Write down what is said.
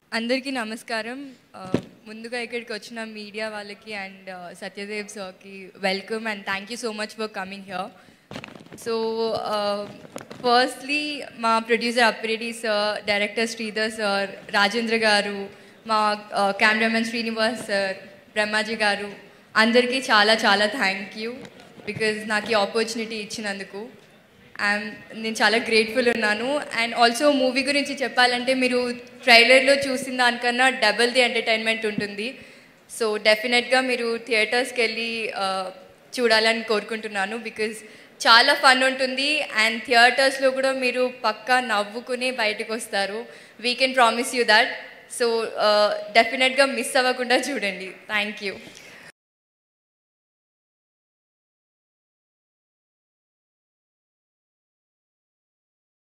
అందరికీ నమస్కారం ఆ, ముందుగా ఇక్కడికి వచ్చిన మీడియా వాళ్ళకి అండ్ సత్యదేవ్ సార్కి welcome and thank you so much for coming here so firstly మా producer Appireddy sir director Sridhar sir Rajendra గారు మా కెమెరామెన్ శ్రీనివాస్ సార్ బ్రహ్మాజీ గారు అందరికీ చాలా చాలా థ్యాంక్ యూ బికాజ్ నాకు ఈ ఆపర్చునిటీ ఇచ్చినందుకు అండ్ నేను చాలా గ్రేట్ఫుల్ ఉన్నాను అండ్ ఆల్సో మూవీ గురించి చెప్పాలంటే మీరు ట్రైలర్లో చూసిన దానికన్నా డబల్ ది ఎంటర్టైన్మెంట్ ఉంటుంది సో డెఫినెట్గా మీరు థియేటర్స్కి వెళ్ళి ఆ, చూడాలని కోరుకుంటున్నాను బికాజ్ చాలా ఫన్ ఉంటుంది అండ్ థియేటర్స్లో కూడా మీరు పక్కా నవ్వుకుని బయటకు వస్తారు we can promise you that so డెఫినెట్గా మిస్ అవ్వకుండా చూడండి థ్యాంక్ యూ